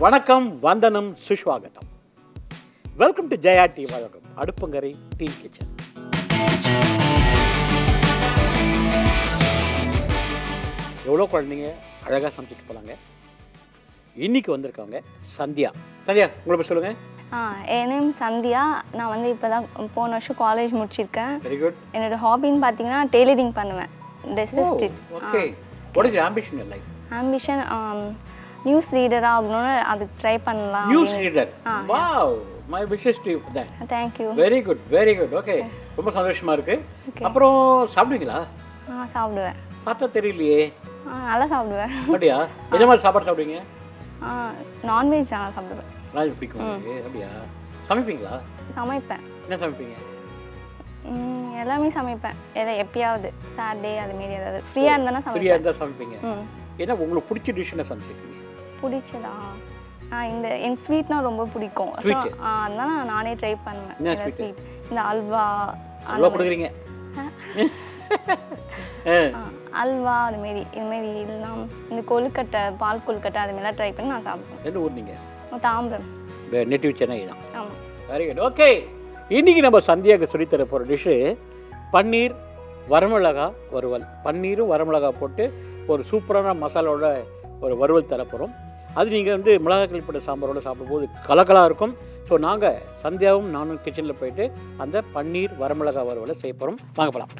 வணக்கம் வந்தனம் சுஷ்வாகத்தம் வெல்கம் டு ஜெயா டி வழக்கம் அடுப்பங்கரை டீ கிச்சன் எவ்வளோ குழந்தைங்க அழகாக சமைச்சிட்டு போகிறாங்க இன்னைக்கு வந்திருக்காங்க சந்தியா சந்தியா உங்களை பற்றி சொல்லுங்கள் ஆ என் நேம் சந்தியா நான் வந்து இப்போ தான் போன வருஷம் காலேஜ் முடிச்சிருக்கேன் வெரி குட் என்னோட ஹாபின்னு பார்த்தீங்கன்னா டெய்லரிங் பண்ணுவேன் dresses stitch okay what is ambition in life ambition news ரீடராக ஆகணும்னு அதுக்கு ட்ரை பண்ணலாம் news reader wow my wishes to that thank you very good very good okay ரொம்ப சந்தோஷமா இருக்கு அப்புறம் சாப்பிடுவீங்களா ஆ சாப்பிடுவேன் பார்த்தா தெரியலையே ஆ நல்லா சாப்பிடுவேன் அப்படியா என்ன மாதிரி சாப்பாடு சாப்பிடுவீங்க ஆ நான்வெஜ் நல்லா சாப்பிடுவேன் நான் பிடிக்கும் உங்களுக்கு அப்படியா சமைப்பீங்களா சமைப்பேன் என்ன சமைப்பீங்க ம், எல்லாமே சமைப்பேன் எதை எப்பயாவது சாட்டர்டே அதுமாரி ஏதாவது ஃப்ரீயாக இருந்தேன்னா ஃப்ரீயாக சமைப்பேன் இருந்தால் சமைப்பீங்க ம் ஏன்னா உங்களுக்கு பிடிச்ச டிஷ் என்ன சமைச்சிருக்கீங்க பிடிச்சதா ஆ இந்த என் ஸ்வீட்னா ரொம்ப பிடிக்கும் ஸோ Sweet? அதனால நான் நானே ட்ரை பண்ணுவேன் என்ன இந்த sweet? ஸ்வீட் இந்த அல்வா அல்வா கொடுக்குறீங்க ஆ, ஆ, அல்வா அதுமாரி இதுமாரி எல்லாம் இந்த கொழுக்கட்டை பால் கொழுக்கட்டை அதுமாரிலாம் ட்ரை பண்ணி நான் சாப்பிடுவேன் எந்த ஊர் நீங்கள் தாம்பரம் நெட்டிவ் சென்னை தான் ஆமாம் வெரி குட் ஓகே இன்னைக்கு நம்ம சந்தியாவுக்கு சொல்லித்தர போகிற டிஷ்ஷு பன்னீர் வரமிளகா வறுவல் பன்னீரும் வரமிளகா போட்டு ஒரு சூப்பரான மசாலாவோட ஒரு வறுவல் தர போகிறோம் அது நீங்கள் வந்து மிளகா கிளிப்பட்ட சாம்பாரோட சாப்பிடும்போது கலக்கலாக இருக்கும் ஸோ நாங்கள் சந்தியாவும் நானும் கிச்சனில் போயிட்டு அந்த பன்னீர் வரமிளகா வறுவலை செய்ய போகிறோம் வாங்க போகலாம்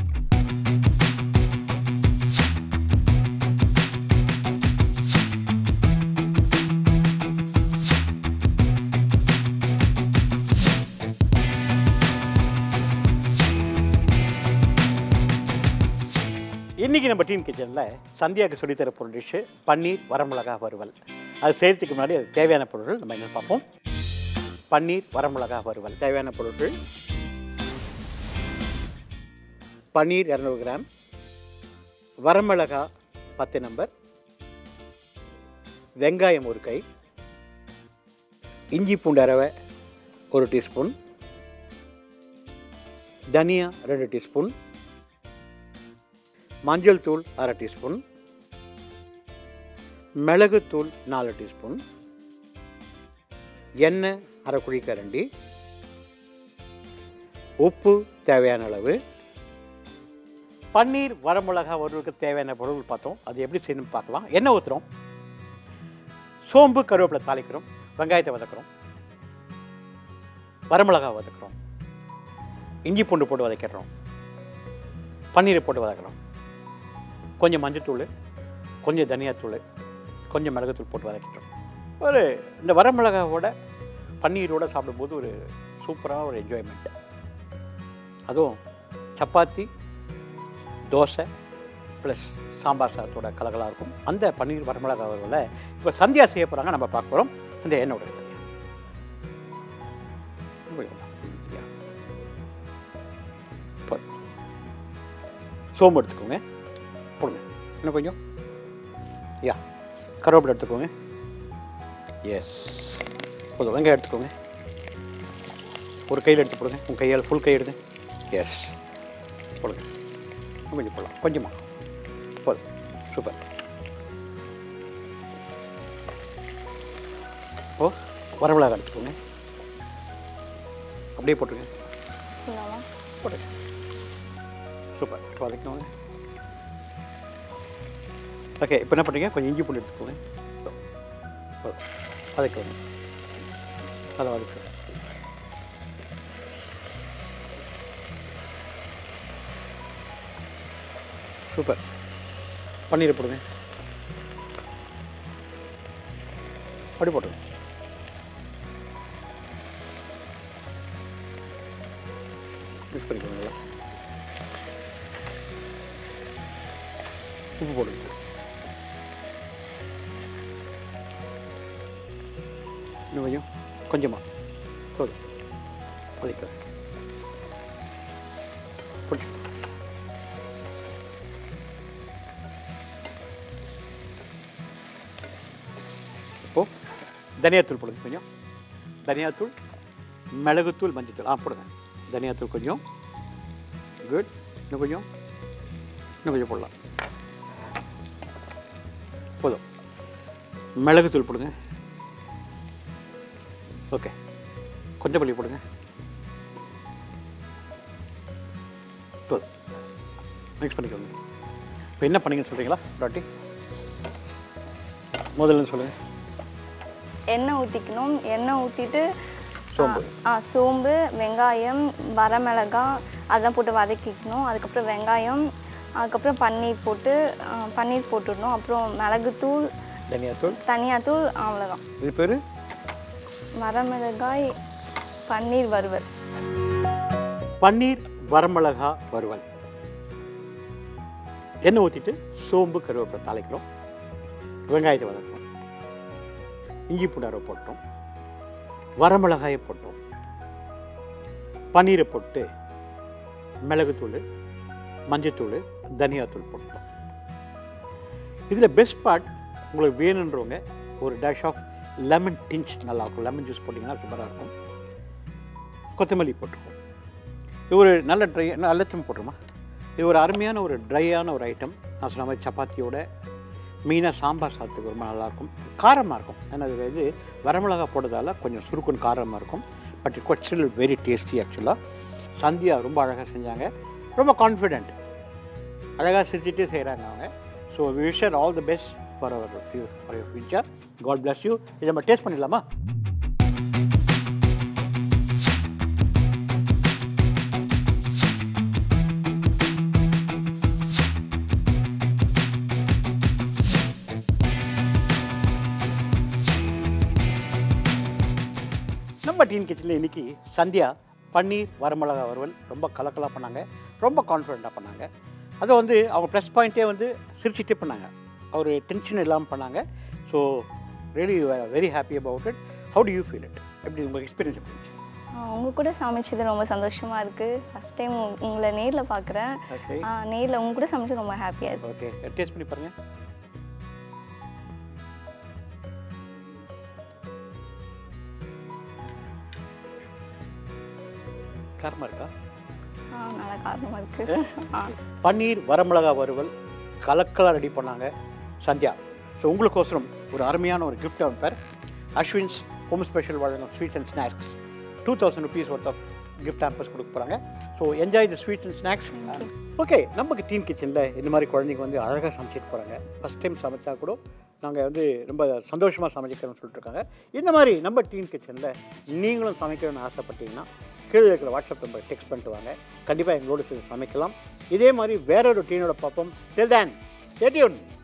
இன்றைக்கி நம்ம டீம் கிச்சனில் சந்தியாவுக்கு சொல்லித்தர போகிற டிஷ்ஷு பன்னீர் வரமிளகா வறுவல் அது செய்கிறதுக்கு முன்னாடி அது தேவையான பொருட்கள் நம்ம என்ன பார்ப்போம் பன்னீர் வரமிளகா வறுவல் தேவையான பொருட்கள் பன்னீர் இரநூறு கிராம் வரமிளகா பத்து நம்பர் வெங்காயம் ஒரு கை இஞ்சி பூண்டு அரவை ஒரு டீஸ்பூன் தனியா ரெண்டு டீஸ்பூன் மஞ்சள் தூள் அரை டீஸ்பூன் மிளகுத்தூள் நாலு டீஸ்பூன் எண்ணெய் அரை குழிக்கரண்டி உப்பு தேவையான அளவு பன்னீர் வரமிளகா ஒருவருக்கு தேவையான பொருள் பார்த்தோம் அது எப்படி செய்யணும்னு பார்க்கலாம் எண்ணெய் ஊற்றுறோம் சோம்பு கருவேப்பிலை தாளிக்கிறோம் வெங்காயத்தை வதக்குறோம் வரமிளகா வதக்குறோம் இஞ்சி பூண்டு போட்டு வதக்கிடுறோம் பன்னீரை போட்டு வதக்குறோம் கொஞ்சம் மஞ்சத்தூள் கொஞ்சம் தனியாத்தூள் கொஞ்சம் மிளகுத்தூள் போட்டு வதக்கிட்டோம் ஒரு இந்த வரமிளகாவோட பன்னீரோட சாப்பிடும்போது ஒரு சூப்பரான ஒரு என்ஜாய்மெண்ட் அதுவும் சப்பாத்தி தோசை ப்ளஸ் சாம்பார் சாதத்தோட கலகலாக இருக்கும் அந்த பன்னீர் வரமிளகா வறுவலை இப்போ சந்தியா செய்ய போகிறாங்க நம்ம பார்க்க போகிறோம் இந்த எண்ணெயோட சந்தியா போதும். சோம்பு எடுத்துக்கோங்க போடுங்க இன்னும் கொஞ்சம் யா கருவேப்பிலை எடுத்துக்கோங்க எஸ் போதும் வெங்காயம் எடுத்துக்கோங்க ஒரு கையில் எடுத்து போடுங்க உங்கள் கையால் ஃபுல் கை எடுங்க எஸ் போடுங்க இன்னும் கொஞ்சம் போடலாம் கொஞ்சமாக போதும் சூப்பர் ஓ வரமிளகா எடுத்துக்கோங்க அப்படியே போட்டுருங்க ஃபுல்லாவா போடுங்க சூப்பர் இப்போ வதக்கணுங்க ஓகே இப்போ என்ன பண்ணுறீங்க கொஞ்சம் இஞ்சி பூண்டு எடுத்துக்கோங்க போதும். வதக்கோங்க அதை வதக்கு சூப்பர் பன்னீரை போடுங்க அப்படி போட்டுருங்க மிக்ஸ் பண்ணிக்கோங்க நல்லா உப்பு போடுங்க இன்னும் கொஞ்சம் கொஞ்சமாக போதும் வதக்க பிடிச்சி இப்போது தனியாத்தூள் போடுங்க கொஞ்சம் தனியாத்தூள் மிளகுத்தூள் மஞ்சத்தூள் ஆ போடுங்க தனியாத்தூள் கொஞ்சம் குட் இன்னும் கொஞ்சம் இன்னும் கொஞ்சம் போடலாம் போதும் மிளகுத்தூள் போடுங்க ஓகே கொஞ்சம் பள்ளி போடுங்க போதும் மிக்ஸ் பண்ணிக்கோங்க இப்போ என்ன பண்ணீங்கன்னு சொல்கிறீங்களா டாட்டி முதல்ல சொல்லுங்கள் எண்ணெய் ஊற்றிக்கணும் எண்ணெய் ஊற்றிட்டு சோம்பு. ஆ சோம்பு வெங்காயம் வரமிளகாய் அதெல்லாம் போட்டு வதக்கிக்கணும் அதுக்கப்புறம் வெங்காயம் அதுக்கப்புறம் பன்னீர் போட்டு ஆ, பன்னீர் போட்டுடணும் அப்புறம் மிளகுத்தூள் தனியாத்தூள் தனியாத்தூள் அவ்வளோதான் இது பேர் வரமிளகாய் பன்னீர் வறுவல் பன்னீர் வரமிளகா வறுவல் எண்ணெய் ஊற்றிட்டு சோம்பு கருவேப்பிலை தாளிக்கிறோம் வெங்காயத்தை வதக்குறோம் இஞ்சி பூண்டாரை போட்டோம் வரமிளகாயை போட்டோம் பன்னீரை போட்டு மிளகுத்தூள் மஞ்சத்தூள் தனியாத்தூள் போட்டோம் இதில் பெஸ்ட் பார்ட் உங்களுக்கு வேணுன்றவங்க ஒரு டேஷ் ஆஃப் லெமன் டிஞ்ச் நல்லாயிருக்கும் லெமன் ஜூஸ் போட்டிங்கன்னா சூப்பராக இருக்கும் கொத்தமல்லி போட்டுருக்கோம் இது ஒரு நல்ல ட்ரை நல்லச்சம் போட்டுருமா இது ஒரு அருமையான ஒரு ட்ரையான ஒரு ஐட்டம் நான் சொன்ன மாதிரி சப்பாத்தியோட மீனாக சாம்பார் சாதத்துக்கு ரொம்ப நல்லாயிருக்கும் காரமாக இருக்கும் ஏன்னா இது இது வரமிளகா போட்டதால கொஞ்சம் சுருக்குன்னு காரமாக இருக்கும் but it quite still very tasty ஆக்சுவலாக சந்தியா ரொம்ப அழகாக செஞ்சாங்க ரொம்ப கான்ஃபிடென்ட் அழகாக சிரிச்சிட்டே செய்கிறாங்க அவங்க so wish her all the best for அவர் few for your future God bless you இதை நம்ம டேஸ்ட் பண்ணிடலாமா நம்ம டீன் கிச்சனில் இன்னைக்கு சந்தியா பன்னீர் வரமிளகா வறுவல் ரொம்ப கலக்கலாக பண்ணாங்க ரொம்ப கான்ஃபிடெண்ட்டாக பண்ணாங்க அதை வந்து அவங்க ப்ளஸ் பாயிண்ட்டே வந்து சிரிச்சிட்டே பண்ணாங்க ஒரு டென்ஷன் இல்லாமல் பண்ணாங்க so really very happy about it how do you feel it எப்படி உங்கள் எக்ஸ்பீரியன்ஸ் எப்படி இருந்துச்சு உங்கள் கூட சமைச்சது ரொம்ப சந்தோஷமாக இருக்குது ஃபஸ்ட் டைம் உங்களை நேரில் பார்க்குறேன் ஓகே நேரில் உங்க கூட சமைச்சது ரொம்ப ஹாப்பியாக இருக்குது ஓகே டேஸ்ட் பண்ணி பாருங்க காரமாக இருக்கா ஆ நல்லா காரணமாக இருக்குது ஆ பன்னீர் வரமிளகா வறுவல் கலக்கலாக ரெடி பண்ணாங்க சந்தியா ஸோ உங்களுக்கோசரம் ஒரு அருமையான ஒரு gift பேர் அஸ்வின்ஸ் ஹோம் ஸ்பெஷல் வழங்கும் sweets and snacks two thousand rupees worth of gift hampers கொடுக்க போகிறாங்க so enjoy the sweets and snacks okay நமக்கு டீன் கிச்சனில் இந்த மாதிரி குழந்தைங்க வந்து அழகாக சமைச்சிட்டு போகிறாங்க ஃபஸ்ட் டைம் சமைச்சா கூட நாங்கள் வந்து ரொம்ப சந்தோஷமாக சமைக்கிறோம்னு சொல்லிட்டு இருக்காங்க இந்த மாதிரி நம்ம டீன் கிச்சனில் நீங்களும் சமைக்கணும்னு ஆசைப்பட்டீங்கன்னா கீழே இருக்கிற வாட்ஸ்அப் நம்பர் டெக்ஸ்ட் பண்ணிட்டு வாங்க கண்டிப்பாக எங்களோட சேர்ந்து சமைக்கலாம் இதே மாதிரி வேற ஒரு டீனோட பார்ப்போம் டில் தேன் ஸ்டேட்யூன்